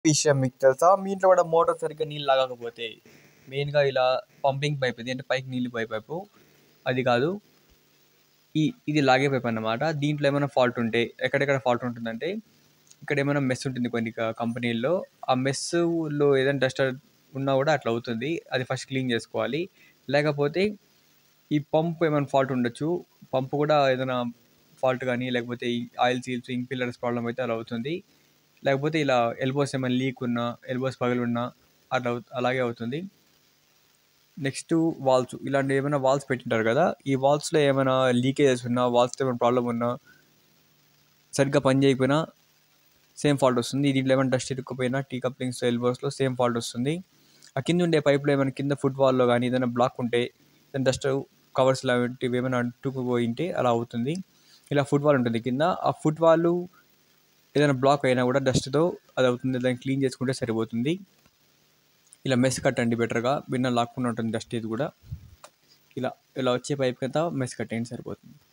విషయం మీకు తెలుసా మీ ఇంట్లో కూడా మోటార్ సరిగ్గా నీళ్ళు లాగకపోతే మెయిన్గా ఇలా పంపింగ్ పైప్ ఇది అంటే పైకి నీళ్ళు పోయే పైపు అది కాదు ఈ ఇది లాగే పైప్ అన్నమాట దీంట్లో ఏమైనా ఫాల్ట్ ఉంటే ఎక్కడెక్కడ ఫాల్ట్ ఉంటుందంటే ఇక్కడ ఏమైనా మెస్ ఉంటుంది కొన్ని క- కంపెనీల్లో ఆ మెస్లో ఏదైనా డస్ట్ ఉన్నా కూడా అట్లా అవుతుంది అది ఫస్ట్ క్లీన్ చేసుకోవాలి లేకపోతే ఈ పంప్ ఏమైనా ఫాల్ట్ ఉండొచ్చు పంప్ కూడా ఏదైనా ఫాల్ట్ కానీ లేకపోతే ఈ ఆయిల్ సీల్స్ ఇంక్ పిల్లర్స్ ప్రాబ్లం అయితే అలా అవుతుంది లేకపోతే ఇలా ఎల్బోస్ ఏమైనా లీక్ ఉన్నా ఎల్బోస్ పగిలి ఉన్నా అట్లా అవు- అలాగే అవుతుంది నెక్స్ట్ వాల్స్ ఇలాంటి ఏమైనా వాల్స్ పెట్టింటారు కదా ఈ వాల్స్లో ఏమైనా లీకేజెస్ ఉన్నా వాల్స్తో ఏమైనా ప్రాబ్లం ఉన్నా సరిగ్గా పని చేయకపోయినా సేమ్ ఫాల్ట్ వస్తుంది దీంట్లో ఏమైనా డస్ట్ ఇరుక్కుపోయినా టీ కప్లింగ్స్ ఎల్బోస్లో సేమ్ ఫాల్ట్ వస్తుంది ఆ కింద ఉండే పైప్లో ఏమైనా కింద ఫుట్ వాల్లో కానీ ఏదైనా బ్లాక్ ఉంటే ఏదైనా డస్ట్ కవర్స్ లాంటివి ఏమైనా అంటుకుపోయి ఉంటే అలా అవుతుంది ఇలా ఫుట్ వాల్ ఉంటుంది కింద ఆ ఫుట్ వాళ్ళు ఏదైనా బ్లాక్ అయినా కూడా డస్ట్తో అది అవుతుంది దాన్ని క్లీన్ చేసుకుంటే సరిపోతుంది ఇలా మెస్ కట్టండి బెటర్గా బిన్న లాక్కుండా ఉంటుంది డస్ట్ ఇది కూడా ఇలా ఇలా వచ్చే పైప్ కింద మెస్ కట్టేయండి సరిపోతుంది